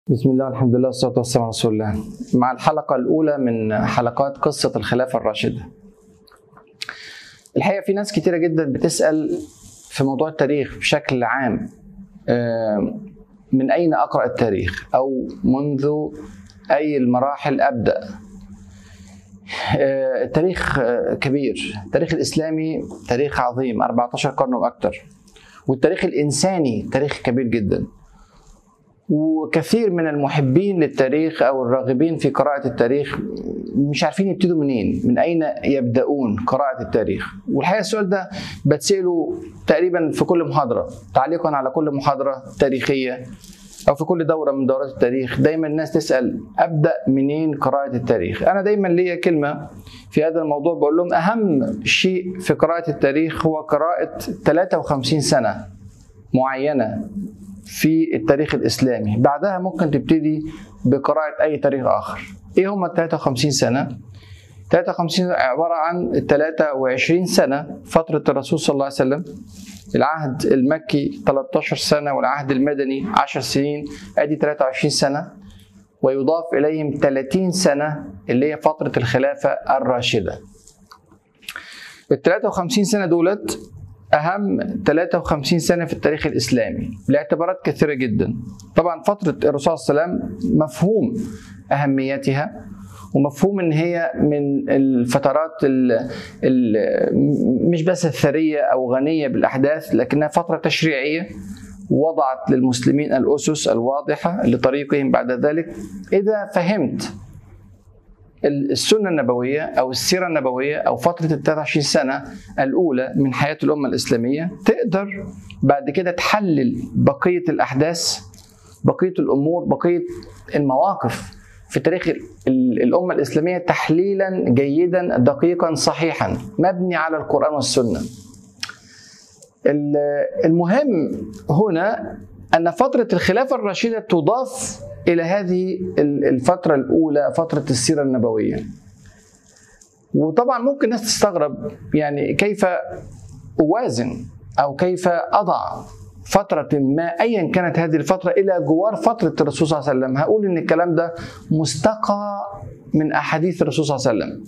بسم الله والحمد لله والصلاة والسلام على رسول الله مع الحلقة الأولى من حلقات قصة الخلافة الراشدة الحقيقة في ناس كتيرة جدا بتسأل في موضوع التاريخ بشكل عام آه، من أين أقرأ التاريخ أو منذ أي المراحل أبدأ آه، التاريخ آه، كبير التاريخ الإسلامي تاريخ عظيم 14 قرن وأكثر والتاريخ الإنساني تاريخ كبير جدا وكثير من المحبين للتاريخ او الراغبين في قراءه التاريخ مش عارفين يبتدوا منين من اين يبداون قراءه التاريخ والحقيقه السؤال ده بتساله تقريبا في كل محاضره تعليقا على كل محاضره تاريخيه او في كل دوره من دورات التاريخ دايما الناس تسال ابدا منين قراءه التاريخ انا دايما ليا كلمه في هذا الموضوع بقول لهم اهم شيء في قراءه التاريخ هو قراءه 53 سنه معينه في التاريخ الاسلامي بعدها ممكن تبتدي بقراءه اي تاريخ اخر ايه هم ال 53 سنه 53 عباره عن 23 سنه فتره الرسول صلى الله عليه وسلم العهد المكي 13 سنه والعهد المدني 10 سنين ادي 23 سنه ويضاف اليهم 30 سنه اللي هي فتره الخلافه الراشده ال 53 سنه دولت أهم 53 سنة في التاريخ الإسلامي لاعتبارات كثيرة جدا طبعا فترة الرسول صلى الله عليه وسلم مفهوم أهميتها ومفهوم ان هي من الفترات ال ال مش بس الثريه او غنيه بالاحداث لكنها فتره تشريعيه وضعت للمسلمين الاسس الواضحه لطريقهم بعد ذلك اذا فهمت السنه النبويه او السيره النبويه او فتره ال 23 سنه الاولى من حياه الامه الاسلاميه تقدر بعد كده تحلل بقيه الاحداث بقيه الامور بقيه المواقف في تاريخ الامه الاسلاميه تحليلا جيدا دقيقا صحيحا مبني على القران والسنه. المهم هنا ان فتره الخلافه الراشده تضاف الى هذه الفتره الاولى فتره السيره النبويه وطبعا ممكن الناس تستغرب يعني كيف اوازن او كيف اضع فترة ما أيا كانت هذه الفترة إلى جوار فترة الرسول صلى الله عليه وسلم هقول إن الكلام ده مستقى من أحاديث الرسول صلى الله عليه وسلم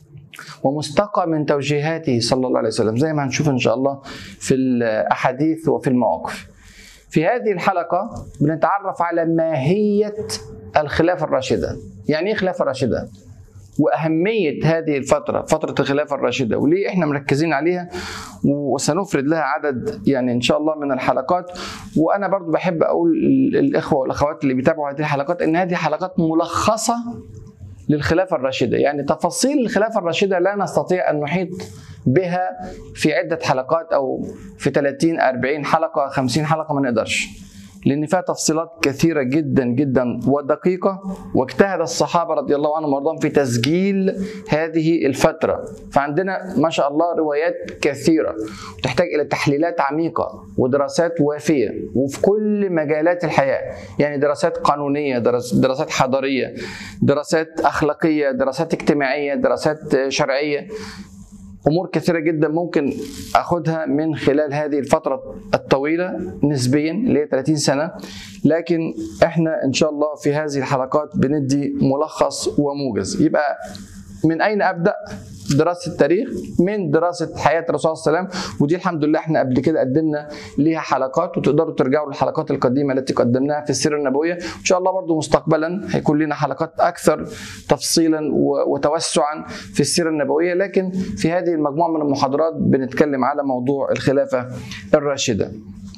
ومستقى من توجيهاته صلى الله عليه وسلم زي ما هنشوف إن شاء الله في الأحاديث وفي المواقف في هذه الحلقة بنتعرف على ماهية الخلافة الراشدة يعني إيه خلافة راشدة؟ وأهمية هذه الفترة فترة الخلافة الراشدة وليه إحنا مركزين عليها وسنفرد لها عدد يعني إن شاء الله من الحلقات وأنا برضو بحب أقول الإخوة والأخوات اللي بيتابعوا هذه الحلقات إن هذه حلقات ملخصة للخلافة الراشدة يعني تفاصيل الخلافة الراشدة لا نستطيع أن نحيط بها في عدة حلقات أو في 30 40 حلقة 50 حلقة ما نقدرش لأن فيها تفصيلات كثيرة جدا جدا ودقيقة واجتهد الصحابة رضي الله عنهم وارضاهم في تسجيل هذه الفترة فعندنا ما شاء الله روايات كثيرة تحتاج إلى تحليلات عميقة ودراسات وافية وفي كل مجالات الحياة يعني دراسات قانونية دراسات حضارية دراسات أخلاقية دراسات اجتماعية دراسات شرعية امور كثيره جدا ممكن اخدها من خلال هذه الفتره الطويله نسبيا اللي هي 30 سنه لكن احنا ان شاء الله في هذه الحلقات بندي ملخص وموجز يبقى من اين ابدا دراسه التاريخ من دراسه حياه الرسول صلى الله عليه وسلم ودي الحمد لله احنا قبل كده قدمنا ليها حلقات وتقدروا ترجعوا للحلقات القديمه التي قدمناها في السيره النبويه وان شاء الله برضو مستقبلا هيكون لنا حلقات اكثر تفصيلا وتوسعا في السيره النبويه لكن في هذه المجموعه من المحاضرات بنتكلم على موضوع الخلافه الراشده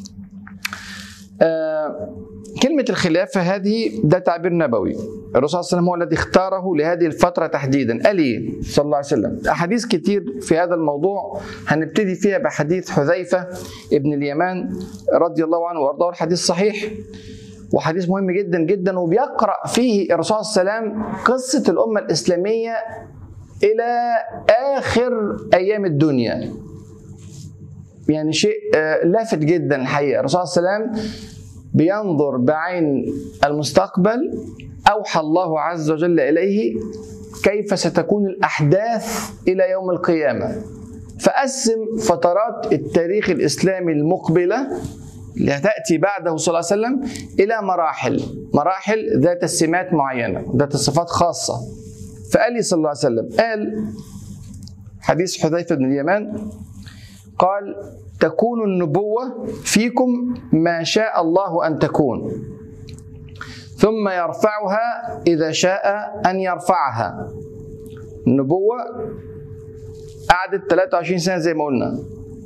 آه كلمة الخلافة هذه ده تعبير نبوي الرسول صلى الله عليه وسلم هو الذي اختاره لهذه الفترة تحديدا قال ايه صلى الله عليه وسلم أحاديث كتير في هذا الموضوع هنبتدي فيها بحديث حذيفة ابن اليمان رضي الله عنه وارضاه الحديث صحيح وحديث مهم جدا جدا وبيقرأ فيه الرسول صلى الله عليه وسلم قصة الأمة الإسلامية إلى آخر أيام الدنيا يعني شيء لافت جدا الحقيقة الرسول صلى الله عليه وسلم بينظر بعين المستقبل اوحى الله عز وجل اليه كيف ستكون الاحداث الى يوم القيامه فقسم فترات التاريخ الاسلامي المقبله اللي هتاتي بعده صلى الله عليه وسلم الى مراحل مراحل ذات سمات معينه ذات صفات خاصه فقال لي صلى الله عليه وسلم قال حديث حذيفه بن اليمان قال تكون النبوه فيكم ما شاء الله ان تكون ثم يرفعها اذا شاء ان يرفعها النبوه قعدت 23 سنه زي ما قلنا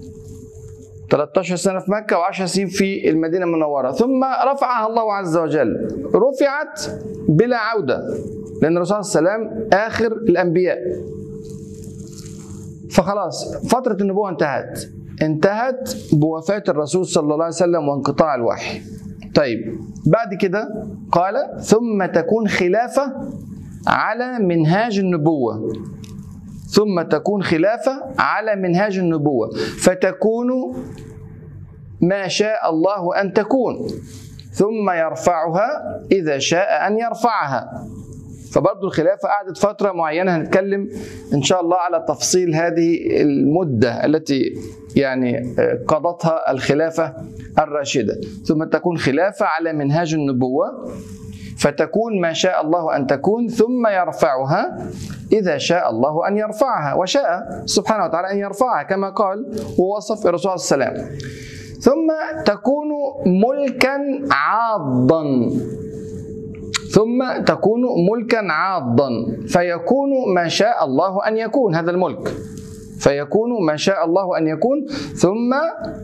13 سنة في مكة و10 سنين في المدينة المنورة ثم رفعها الله عز وجل رفعت بلا عودة لأن الرسول صلى الله عليه وسلم آخر الأنبياء فخلاص فترة النبوة انتهت انتهت بوفاة الرسول صلى الله عليه وسلم وانقطاع الوحي طيب بعد كده قال ثم تكون خلافة على منهاج النبوة ثم تكون خلافة على منهاج النبوة فتكون ما شاء الله أن تكون ثم يرفعها إذا شاء أن يرفعها فبرضه الخلافة قعدت فترة معينة هنتكلم إن شاء الله على تفصيل هذه المدة التي يعني قضتها الخلافة الراشدة ثم تكون خلافة على منهاج النبوة فتكون ما شاء الله ان تكون ثم يرفعها اذا شاء الله ان يرفعها وشاء سبحانه وتعالى ان يرفعها كما قال ووصف الرسول صلى الله عليه وسلم ثم تكون ملكا عاضا ثم تكون ملكا عاضا فيكون ما شاء الله ان يكون هذا الملك فيكون ما شاء الله ان يكون ثم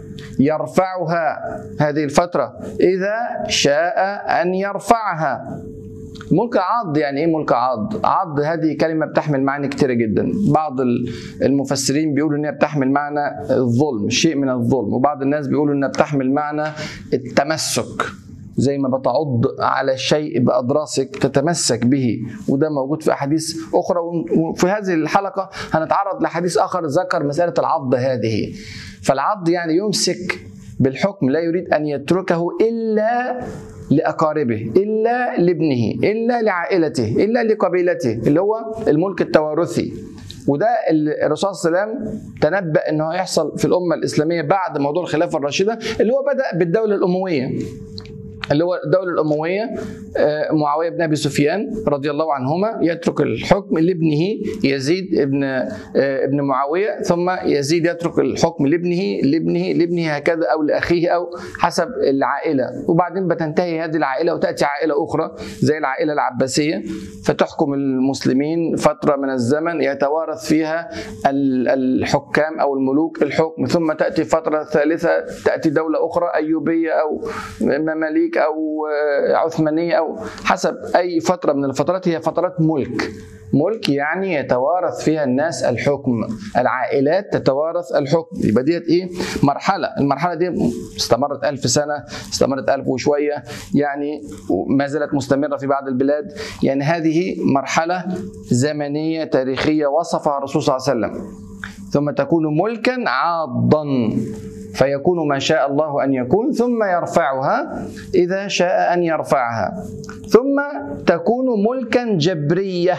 يرفعها هذه الفترة إذا شاء أن يرفعها ملك عض يعني ايه ملك عض؟ عض هذه كلمه بتحمل معاني كتيره جدا، بعض المفسرين بيقولوا انها بتحمل معنى الظلم، شيء من الظلم، وبعض الناس بيقولوا انها بتحمل معنى التمسك، زي ما بتعض على الشيء بأضراسك تتمسك به وده موجود في أحاديث أخرى وفي هذه الحلقة هنتعرض لحديث آخر ذكر مسألة العض هذه فالعض يعني يمسك بالحكم لا يريد أن يتركه إلا لأقاربه إلا لابنه إلا لعائلته إلا لقبيلته اللي هو الملك التوارثي وده الرسول صلى الله عليه وسلم تنبأ انه هيحصل في الامه الاسلاميه بعد موضوع الخلافه الراشده اللي هو بدا بالدوله الامويه اللي هو الدولة الأموية معاوية بن أبي سفيان رضي الله عنهما يترك الحكم لابنه يزيد ابن ابن معاوية ثم يزيد يترك الحكم لابنه لابنه لابنه هكذا أو لأخيه أو حسب العائلة وبعدين بتنتهي هذه العائلة وتأتي عائلة أخرى زي العائلة العباسية فتحكم المسلمين فترة من الزمن يتوارث فيها الحكام أو الملوك الحكم ثم تأتي فترة ثالثة تأتي دولة أخرى أيوبية أو مماليك او عثمانيه او حسب اي فتره من الفترات هي فترات ملك ملك يعني يتوارث فيها الناس الحكم العائلات تتوارث الحكم يبقى ديت ايه مرحله المرحله دي استمرت ألف سنه استمرت ألف وشويه يعني ما زالت مستمره في بعض البلاد يعني هذه مرحله زمنيه تاريخيه وصفها الرسول صلى الله عليه وسلم ثم تكون ملكا عاضا فيكون ما شاء الله ان يكون ثم يرفعها اذا شاء ان يرفعها ثم تكون ملكا جبريه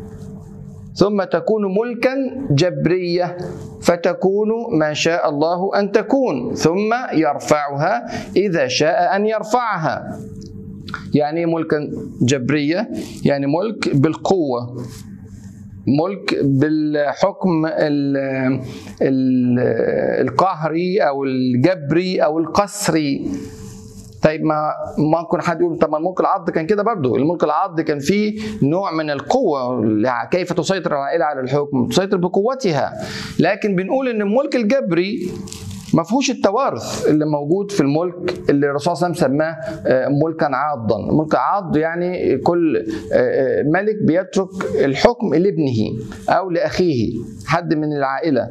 ثم تكون ملكا جبريه فتكون ما شاء الله ان تكون ثم يرفعها اذا شاء ان يرفعها يعني ملكا جبريه يعني ملك بالقوه ملك بالحكم ال ال القهري او الجبري او القسري طيب ما ممكن حد يقول طب ما الملك العض كان كده برضه الملك العض كان فيه نوع من القوه كيف تسيطر العائله على الحكم تسيطر بقوتها لكن بنقول ان الملك الجبري ما فيهوش التوارث اللي موجود في الملك اللي الرسول صلى الله عليه وسلم سماه ملكا عاضا ملك عاض يعني كل ملك بيترك الحكم لابنه او لاخيه حد من العائله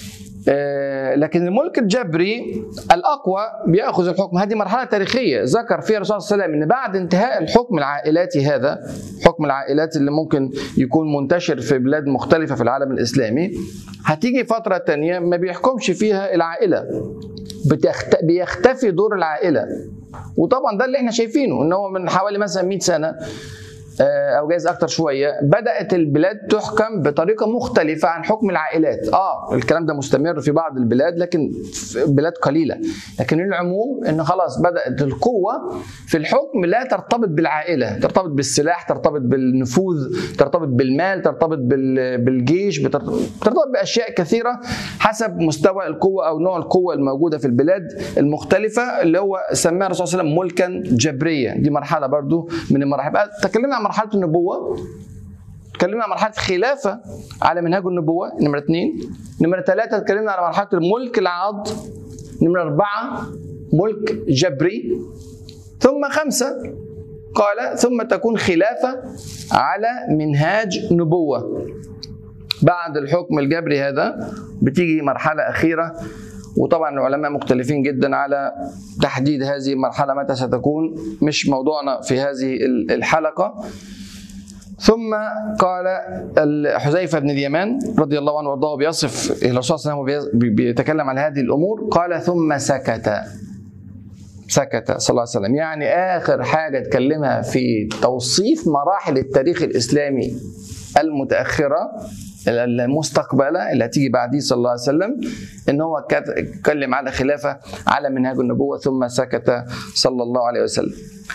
لكن الملك الجبري الاقوى بياخذ الحكم هذه مرحله تاريخيه ذكر فيها الرسول صلى الله عليه وسلم ان بعد انتهاء الحكم العائلاتي هذا حكم العائلات اللي ممكن يكون منتشر في بلاد مختلفه في العالم الاسلامي هتيجي فتره تانية ما بيحكمش فيها العائله بتخت... بيختفي دور العائله وطبعا ده اللي احنا شايفينه ان هو من حوالي مثلا 100 سنه او جايز اكتر شويه بدات البلاد تحكم بطريقه مختلفه عن حكم العائلات اه الكلام ده مستمر في بعض البلاد لكن في بلاد قليله لكن العموم ان خلاص بدات القوه في الحكم لا ترتبط بالعائله ترتبط بالسلاح ترتبط بالنفوذ ترتبط بالمال ترتبط بالجيش ترتبط باشياء كثيره حسب مستوى القوه او نوع القوه الموجوده في البلاد المختلفه اللي هو سماها الرسول صلى الله عليه وسلم ملكا جبريا دي مرحله برضو من المراحل تكلمنا عن مرحله النبوه اتكلمنا عن مرحله خلافه على منهاج النبوه نمره اثنين نمره ثلاثه اتكلمنا على مرحله الملك العاض نمره اربعه ملك جبري ثم خمسه قال ثم تكون خلافه على منهاج نبوه بعد الحكم الجبري هذا بتيجي مرحله اخيره وطبعا العلماء مختلفين جدا على تحديد هذه المرحله متى ستكون مش موضوعنا في هذه الحلقه ثم قال حذيفه بن اليمان رضي الله عنه وارضاه بيصف الرسول صلى الله عليه وسلم بيتكلم على هذه الامور قال ثم سكت سكت صلى الله عليه وسلم يعني اخر حاجه اتكلمها في توصيف مراحل التاريخ الاسلامي المتاخره المستقبله اللي هتيجي بعديه صلى الله عليه وسلم ان هو اتكلم على خلافه على منهاج النبوه ثم سكت صلى الله عليه وسلم.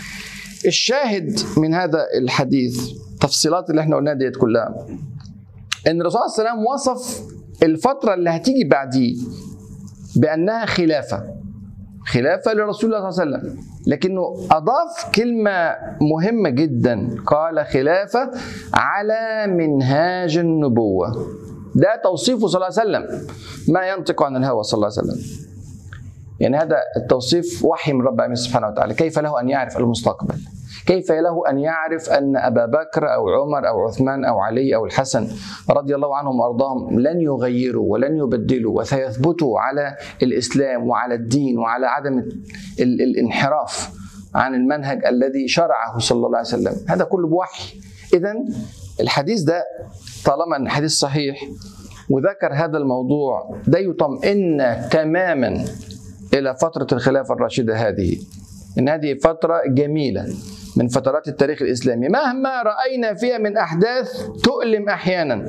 الشاهد من هذا الحديث تفصيلات اللي احنا قلناها ديت كلها ان الرسول صلى الله عليه وسلم وصف الفتره اللي هتيجي بعديه بانها خلافه خلافه لرسول الله صلى الله عليه وسلم لكنه اضاف كلمه مهمه جدا قال خلافه على منهاج النبوه ده توصيفه صلى الله عليه وسلم ما ينطق عن الهوى صلى الله عليه وسلم يعني هذا التوصيف وحي من رب العالمين سبحانه وتعالى كيف له ان يعرف المستقبل كيف له ان يعرف ان ابا بكر او عمر او عثمان او علي او الحسن رضي الله عنهم وارضاهم لن يغيروا ولن يبدلوا وسيثبتوا على الاسلام وعلى الدين وعلى عدم الانحراف عن المنهج الذي شرعه صلى الله عليه وسلم هذا كله بوحي اذا الحديث ده طالما ان الحديث صحيح وذكر هذا الموضوع ده يطمئن تماما الى فتره الخلافه الراشده هذه ان هذه فتره جميله من فترات التاريخ الاسلامي مهما راينا فيها من احداث تؤلم احيانا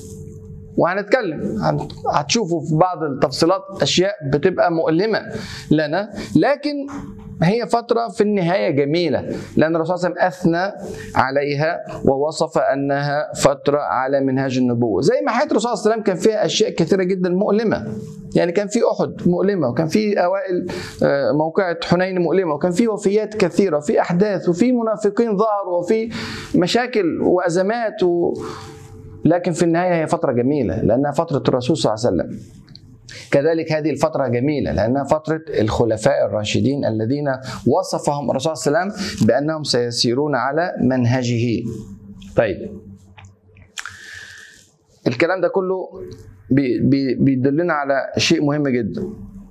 وهنتكلم هتشوفوا في بعض التفصيلات اشياء بتبقى مؤلمه لنا لكن هي فترة في النهاية جميلة لأن الرسول صلى الله عليه وسلم أثنى عليها ووصف أنها فترة على منهاج النبوة زي ما حياة الرسول صلى الله عليه وسلم كان فيها أشياء كثيرة جدا مؤلمة يعني كان في أحد مؤلمة وكان في أوائل موقعة حنين مؤلمة وكان في وفيات كثيرة وفي أحداث وفي منافقين ظهروا وفي مشاكل وأزمات و... لكن في النهاية هي فترة جميلة لأنها فترة الرسول صلى الله عليه وسلم كذلك هذه الفترة جميلة لأنها فترة الخلفاء الراشدين الذين وصفهم الرسول صلى الله عليه وسلم بأنهم سيسيرون على منهجه. طيب الكلام ده كله بيدلنا على شيء مهم جدا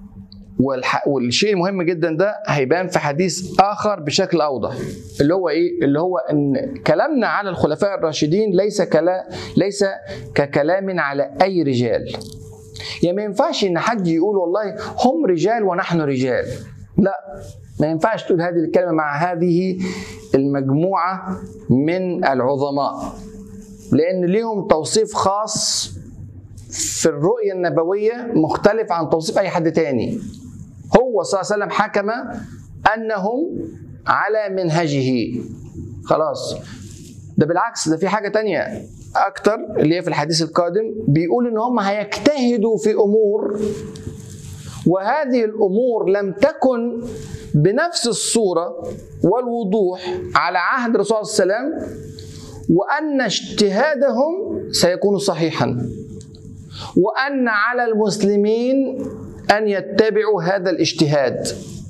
والشيء المهم جدا ده هيبان في حديث اخر بشكل اوضح اللي هو ايه اللي هو ان كلامنا على الخلفاء الراشدين ليس كلا ليس ككلام على اي رجال يعني ما ينفعش ان حد يقول والله هم رجال ونحن رجال لا ما ينفعش تقول هذه الكلمه مع هذه المجموعه من العظماء لان ليهم توصيف خاص في الرؤيه النبويه مختلف عن توصيف اي حد تاني هو صلى الله عليه وسلم حكم انهم على منهجه خلاص ده بالعكس ده في حاجه تانية اكتر اللي هي في الحديث القادم بيقول ان هم هيجتهدوا في امور وهذه الامور لم تكن بنفس الصوره والوضوح على عهد الرسول صلى الله عليه وسلم وان اجتهادهم سيكون صحيحا وان على المسلمين ان يتبعوا هذا الاجتهاد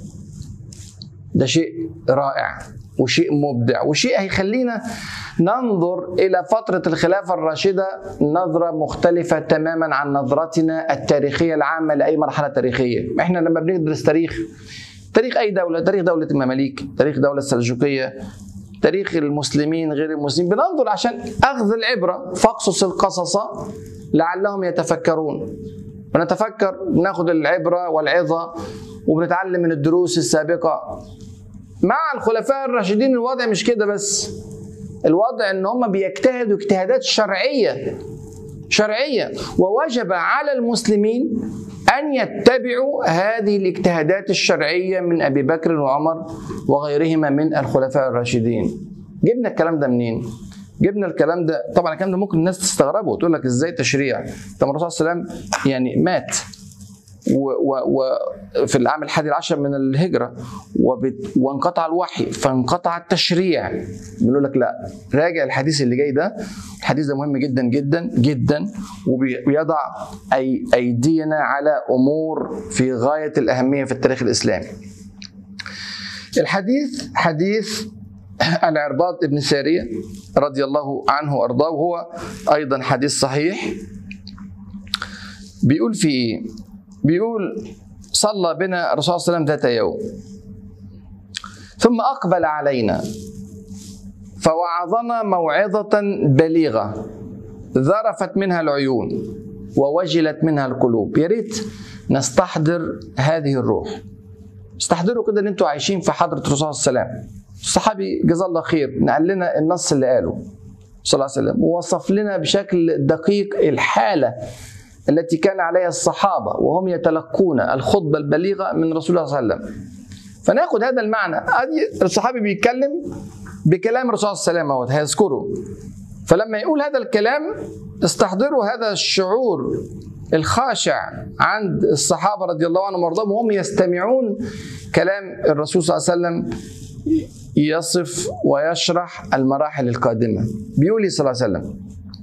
ده شيء رائع وشيء مبدع وشيء هيخلينا ننظر الى فتره الخلافه الراشده نظره مختلفه تماما عن نظرتنا التاريخيه العامه لاي مرحله تاريخيه احنا لما بندرس تاريخ تاريخ اي دوله تاريخ دوله المماليك تاريخ دوله السلجوقيه تاريخ المسلمين غير المسلمين بننظر عشان اخذ العبره فاقصص القصص لعلهم يتفكرون ونتفكر ناخذ العبره والعظه وبنتعلم من الدروس السابقه مع الخلفاء الراشدين الوضع مش كده بس الوضع ان هم بيجتهدوا اجتهادات شرعيه شرعيه ووجب على المسلمين ان يتبعوا هذه الاجتهادات الشرعيه من ابي بكر وعمر وغيرهما من الخلفاء الراشدين. جبنا الكلام ده منين؟ جبنا الكلام ده طبعا الكلام ده ممكن الناس تستغربه وتقول لك ازاي تشريع؟ طب الرسول صلى الله عليه وسلم يعني مات وفي العام الحادي عشر من الهجرة وبت وانقطع الوحي فانقطع التشريع بيقول لك لا راجع الحديث اللي جاي ده الحديث ده مهم جدا جدا جدا وبيضع أي أيدينا على أمور في غاية الأهمية في التاريخ الإسلامي الحديث حديث العرباض بن سارية رضي الله عنه وأرضاه وهو أيضا حديث صحيح بيقول في إيه؟ بيقول صلى بنا الرسول صلى الله عليه وسلم ذات يوم ثم أقبل علينا فوعظنا موعظة بليغة ذرفت منها العيون ووجلت منها القلوب يا ريت نستحضر هذه الروح استحضروا كده ان انتوا عايشين في حضره الرسول صلى الله عليه وسلم الصحابي جزاه الله خير نقل لنا النص اللي قاله صلى الله عليه وسلم ووصف لنا بشكل دقيق الحاله التي كان عليها الصحابة وهم يتلقون الخطبة البليغة من رسول الله صلى الله عليه وسلم فناخد هذا المعنى ادي الصحابي بيتكلم بكلام الرسول صلى الله عليه وسلم هيذكره فلما يقول هذا الكلام استحضروا هذا الشعور الخاشع عند الصحابة رضي الله عنهم وارضاهم وهم يستمعون كلام الرسول صلى الله عليه وسلم يصف ويشرح المراحل القادمة بيقول صلى الله عليه وسلم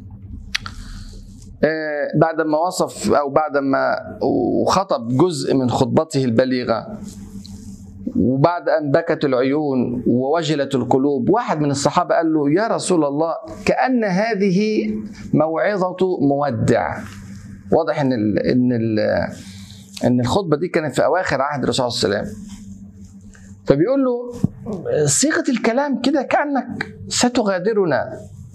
بعد ما وصف او بعد ما خطب جزء من خطبته البليغه وبعد ان بكت العيون ووجلت القلوب واحد من الصحابه قال له يا رسول الله كان هذه موعظه مودع واضح ان ال ان ال ان الخطبه دي كانت في اواخر عهد الرسول صلى الله عليه وسلم فبيقول له صيغه الكلام كده كانك ستغادرنا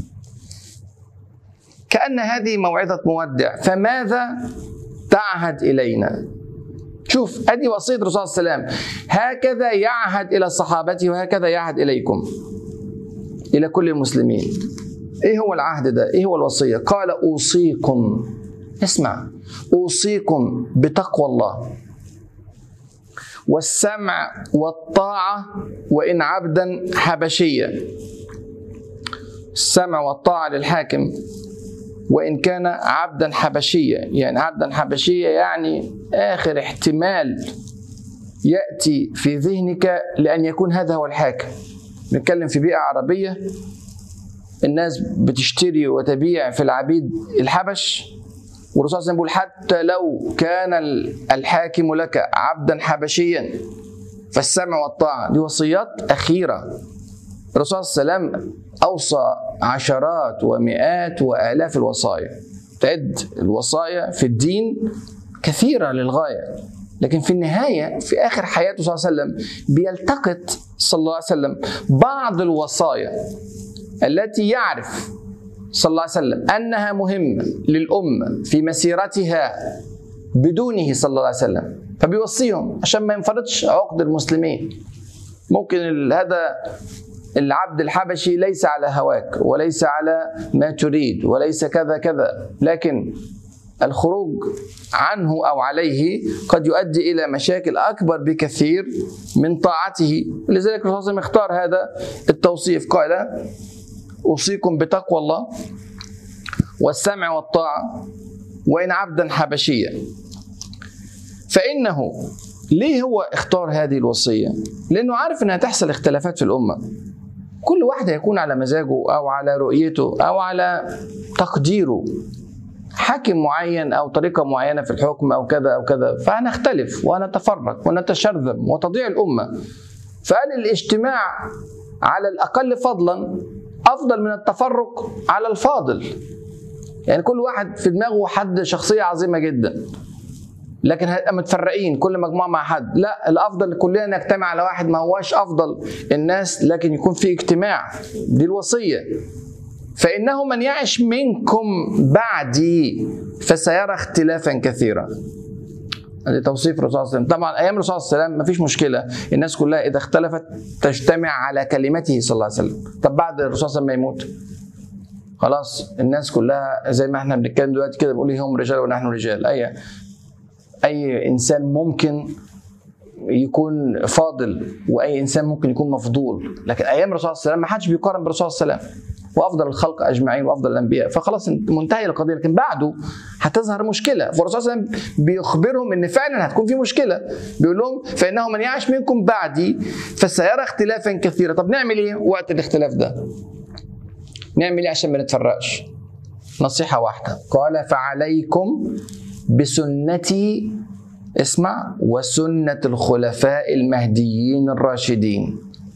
كأن هذه موعظة مودع فماذا تعهد إلينا شوف أدي وصية الرسول صلى الله عليه وسلم هكذا يعهد إلى صحابته وهكذا يعهد إليكم إلى كل المسلمين إيه هو العهد ده إيه هو الوصية قال أوصيكم اسمع أوصيكم بتقوى الله والسمع والطاعة وإن عبدا حبشيا السمع والطاعة للحاكم وإن كان عبدا حبشيا يعني عبدا حبشيا يعني آخر احتمال يأتي في ذهنك لأن يكون هذا هو الحاكم نتكلم في بيئة عربية الناس بتشتري وتبيع في العبيد الحبش والرسول صلى الله عليه وسلم بيقول حتى لو كان الحاكم لك عبدا حبشيا فالسمع والطاعة دي وصيات أخيرة الرسول صلى الله عليه وسلم أوصى عشرات ومئات وآلاف الوصايا تعد الوصايا في الدين كثيرة للغاية لكن في النهاية في آخر حياته صلى الله عليه وسلم بيلتقط صلى الله عليه وسلم بعض الوصايا التي يعرف صلى الله عليه وسلم أنها مهمة للأمة في مسيرتها بدونه صلى الله عليه وسلم فبيوصيهم عشان ما ينفرطش عقد المسلمين ممكن هذا العبد الحبشي ليس على هواك وليس على ما تريد وليس كذا كذا لكن الخروج عنه او عليه قد يؤدي الى مشاكل اكبر بكثير من طاعته لذلك الرسول صلى الله عليه وسلم اختار هذا التوصيف قال اوصيكم بتقوى الله والسمع والطاعه وان عبدا حبشيا فانه ليه هو اختار هذه الوصيه؟ لانه عارف انها تحصل اختلافات في الامه كل واحد هيكون على مزاجه او على رؤيته او على تقديره حاكم معين او طريقه معينه في الحكم او كذا او كذا فهنختلف ونتفرق ونتشرذم وتضيع الامه فقال الاجتماع على الاقل فضلا افضل من التفرق على الفاضل يعني كل واحد في دماغه حد شخصيه عظيمه جدا لكن هنبقى متفرقين كل مجموعه مع حد لا الافضل كلنا نجتمع على واحد ما هواش افضل الناس لكن يكون في اجتماع دي الوصيه فانه من يعش منكم بعدي فسيرى اختلافا كثيرا هذا توصيف الرسول صلى الله عليه وسلم طبعا ايام الرسول صلى الله عليه وسلم ما فيش مشكله الناس كلها اذا اختلفت تجتمع على كلمته صلى الله عليه وسلم طب بعد الرسول صلى الله عليه وسلم ما يموت خلاص الناس كلها زي ما احنا بنتكلم دلوقتي كده بنقول هم رجال ونحن رجال اي اي انسان ممكن يكون فاضل واي انسان ممكن يكون مفضول لكن ايام الرسول صلى الله عليه وسلم ما حدش بيقارن بالرسول صلى الله عليه وسلم وافضل الخلق اجمعين وافضل الانبياء فخلاص منتهي القضيه لكن بعده هتظهر مشكله فالرسول صلى الله عليه وسلم بيخبرهم ان فعلا هتكون في مشكله بيقول لهم فانه من يعش منكم بعدي فسيرى اختلافا كثيرا طب نعمل ايه وقت الاختلاف ده نعمل ايه عشان ما نتفرقش نصيحه واحده قال فعليكم بسنتي اسمع وسنه الخلفاء المهديين الراشدين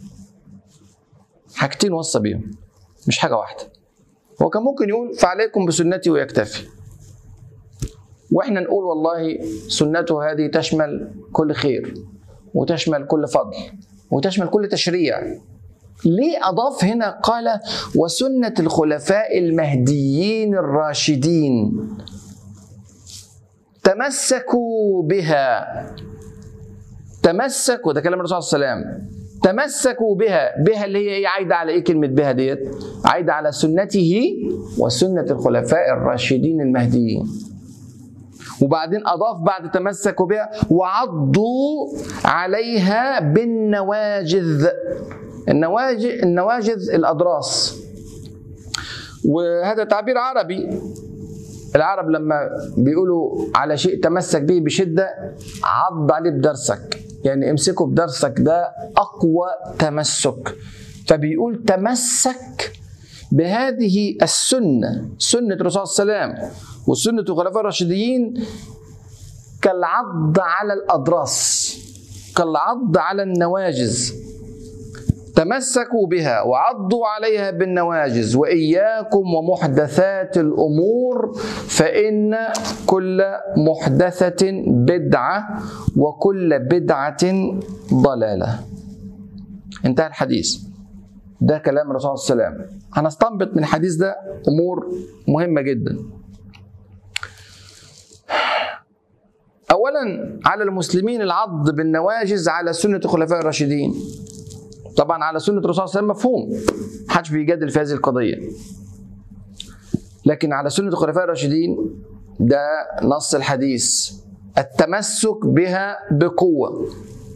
حاجتين وصى بيهم مش حاجه واحده هو كان ممكن يقول فعليكم بسنتي ويكتفي واحنا نقول والله سنته هذه تشمل كل خير وتشمل كل فضل وتشمل كل تشريع ليه اضاف هنا قال وسنه الخلفاء المهديين الراشدين تمسكوا بها تمسكوا ده كلام الرسول صلى الله عليه وسلم تمسكوا بها بها اللي هي ايه عايده على ايه كلمه بها ديت عايده على سنته وسنه الخلفاء الراشدين المهديين وبعدين اضاف بعد تمسكوا بها وعضوا عليها بالنواجذ النواجذ النواجذ الاضراس وهذا تعبير عربي العرب لما بيقولوا على شيء تمسك به بشده عض عليه بدرسك يعني امسكه بدرسك ده اقوى تمسك فبيقول تمسك بهذه السنه سنه الرسول صلى الله عليه وسلم وسنه الخلفاء الراشدين كالعض على الاضراس كالعض على النواجذ تمسكوا بها وعضوا عليها بالنواجز واياكم ومحدثات الامور فان كل محدثه بدعه وكل بدعه ضلاله انتهى الحديث ده كلام الرسول صلى الله عليه وسلم هنستنبط من الحديث ده امور مهمه جدا اولا على المسلمين العض بالنواجز على سنه الخلفاء الراشدين طبعا على سنه الرسول صلى الله عليه وسلم مفهوم محدش بيجادل في هذه القضيه لكن على سنه الخلفاء الراشدين ده نص الحديث التمسك بها بقوه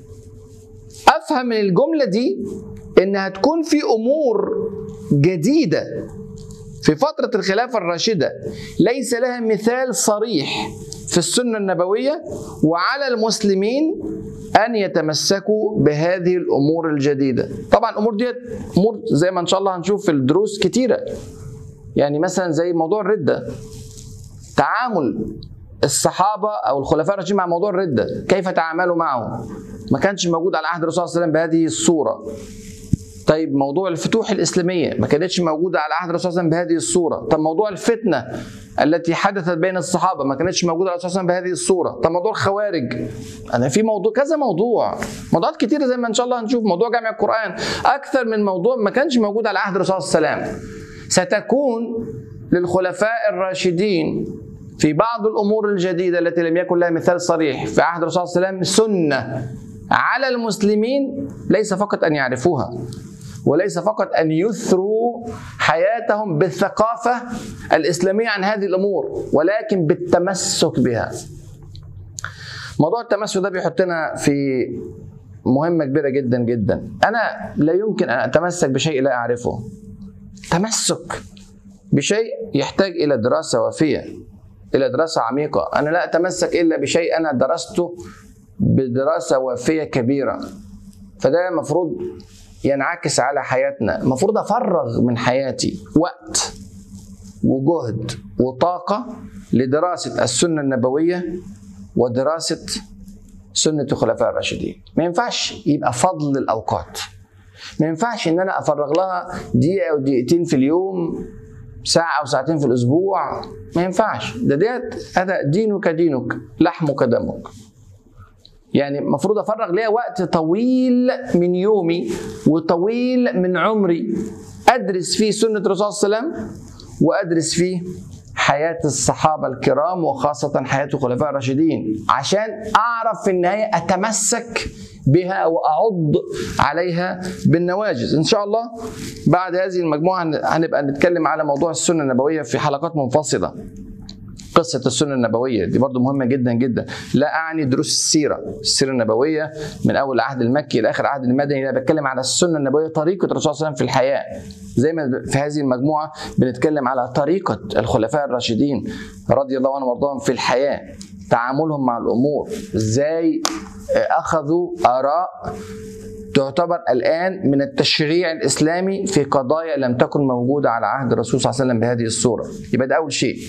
افهم من الجمله دي ان هتكون في امور جديده في فتره الخلافه الراشده ليس لها مثال صريح في السنه النبويه وعلى المسلمين ان يتمسكوا بهذه الامور الجديده طبعا الامور ديت امور زي ما ان شاء الله هنشوف في الدروس كتيره يعني مثلا زي موضوع الرده تعامل الصحابه او الخلفاء الراشدين مع موضوع الرده كيف تعاملوا معه ما كانش موجود على عهد الرسول صلى الله عليه وسلم بهذه الصوره طيب موضوع الفتوح الإسلامية ما كانتش موجودة على عهد الرسول صلى الله عليه وسلم بهذه الصورة طب موضوع الفتنة التي حدثت بين الصحابة ما كانتش موجودة على الرسول صلى الله عليه وسلم بهذه الصورة طب موضوع الخوارج أنا في موضوع كذا موضوع موضوعات كتيرة زي ما إن شاء الله هنشوف موضوع جامع القرآن أكثر من موضوع ما كانش موجود على عهد الرسول صلى الله عليه وسلم ستكون للخلفاء الراشدين في بعض الامور الجديده التي لم يكن لها مثال صريح في عهد الرسول صلى الله عليه وسلم سنه على المسلمين ليس فقط ان يعرفوها وليس فقط ان يثروا حياتهم بالثقافه الاسلاميه عن هذه الامور ولكن بالتمسك بها. موضوع التمسك ده بيحطنا في مهمه كبيره جدا جدا. انا لا يمكن ان اتمسك بشيء لا اعرفه. تمسك بشيء يحتاج الى دراسه وافيه الى دراسه عميقه، انا لا اتمسك الا بشيء انا درسته بدراسه وافيه كبيره. فده المفروض ينعكس على حياتنا المفروض افرغ من حياتي وقت وجهد وطاقه لدراسه السنه النبويه ودراسه سنه الخلفاء الراشدين ما ينفعش يبقى فضل الاوقات ما ينفعش ان انا افرغ لها دقيقه او دقيقتين في اليوم ساعة أو ساعتين في الأسبوع ما ينفعش ده ديت هذا دينك دينك لحمك دمك يعني المفروض افرغ ليها وقت طويل من يومي وطويل من عمري ادرس فيه سنه الرسول صلى الله عليه وسلم وادرس فيه حياة الصحابة الكرام وخاصة حياة الخلفاء الراشدين عشان أعرف في النهاية أتمسك بها وأعض عليها بالنواجذ إن شاء الله بعد هذه المجموعة هنبقى نتكلم على موضوع السنة النبوية في حلقات منفصلة قصة السنة النبوية دي برضو مهمة جدا جدا لا أعني دروس السيرة السيرة النبوية من أول العهد المكي إلى آخر العهد المدني أنا بتكلم على السنة النبوية طريقة الرسول صلى الله عليه وسلم في الحياة زي ما في هذه المجموعة بنتكلم على طريقة الخلفاء الراشدين رضي الله عنهم وارضاهم في الحياة تعاملهم مع الأمور إزاي أخذوا آراء تعتبر الآن من التشريع الإسلامي في قضايا لم تكن موجودة على عهد الرسول صلى الله عليه وسلم بهذه الصورة يبقى ده أول شيء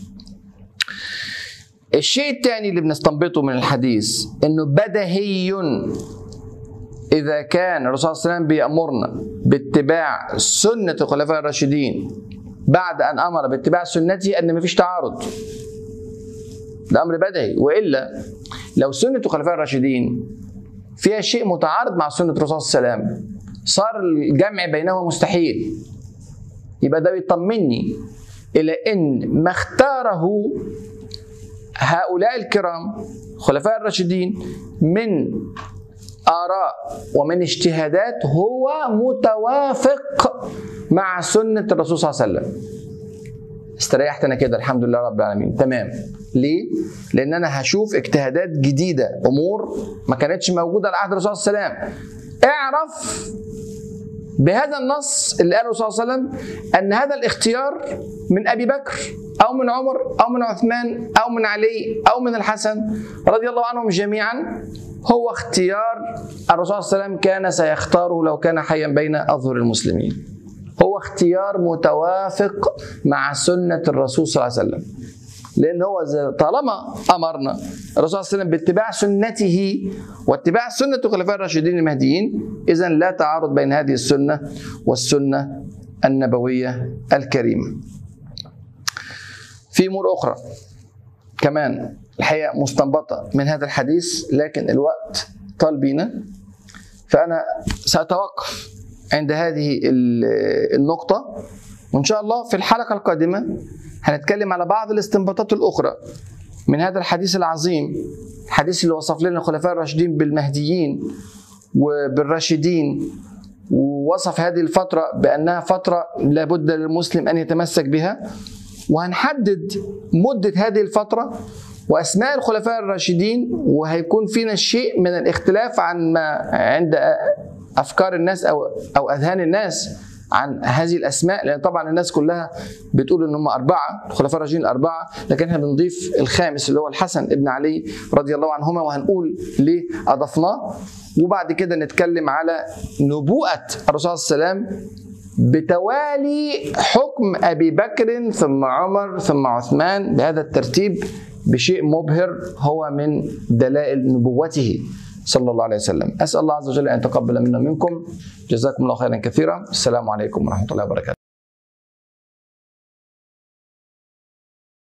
الشيء الثاني اللي بنستنبطه من الحديث انه بدهي اذا كان الرسول صلى الله عليه وسلم بيامرنا باتباع سنه الخلفاء الراشدين بعد ان امر باتباع سنته ان مفيش تعارض ده امر بدهي والا لو سنه الخلفاء الراشدين فيها شيء متعارض مع سنه الرسول صلى الله عليه وسلم صار الجمع بينهما مستحيل يبقى ده بيطمني الى ان ما اختاره هؤلاء الكرام خلفاء الراشدين من آراء ومن اجتهادات هو متوافق مع سنة الرسول صلى الله عليه وسلم استريحت انا كده الحمد لله رب العالمين تمام ليه؟ لان انا هشوف اجتهادات جديده امور ما كانتش موجوده على عهد الرسول صلى الله عليه وسلم اعرف بهذا النص اللي قاله صلى الله عليه وسلم ان هذا الاختيار من ابي بكر او من عمر او من عثمان او من علي او من الحسن رضي الله عنهم جميعا هو اختيار الرسول صلى الله عليه وسلم كان سيختاره لو كان حيا بين اظهر المسلمين هو اختيار متوافق مع سنه الرسول صلى الله عليه وسلم لان هو طالما امرنا الرسول صلى الله عليه وسلم باتباع سنته واتباع سنه الخلفاء الراشدين المهديين اذا لا تعارض بين هذه السنه والسنه النبويه الكريمه. في امور اخرى كمان الحقيقه مستنبطه من هذا الحديث لكن الوقت طال بينا فانا ساتوقف عند هذه النقطه وان شاء الله في الحلقه القادمه هنتكلم على بعض الاستنباطات الاخرى من هذا الحديث العظيم الحديث اللي وصف لنا الخلفاء الراشدين بالمهديين وبالراشدين ووصف هذه الفترة بأنها فترة لابد للمسلم أن يتمسك بها وهنحدد مدة هذه الفترة وأسماء الخلفاء الراشدين وهيكون فينا شيء من الاختلاف عن ما عند أفكار الناس أو أو أذهان الناس عن هذه الاسماء لان طبعا الناس كلها بتقول ان هم اربعه الخلفاء الراشدين الاربعه لكن احنا بنضيف الخامس اللي هو الحسن ابن علي رضي الله عنهما وهنقول ليه اضفناه وبعد كده نتكلم على نبوءه الرسول صلى الله عليه وسلم بتوالي حكم ابي بكر ثم عمر ثم عثمان بهذا الترتيب بشيء مبهر هو من دلائل نبوته صلى الله عليه وسلم أسأل الله عز وجل أن يتقبل منا منكم جزاكم الله خيرا كثيرا السلام عليكم ورحمة الله وبركاته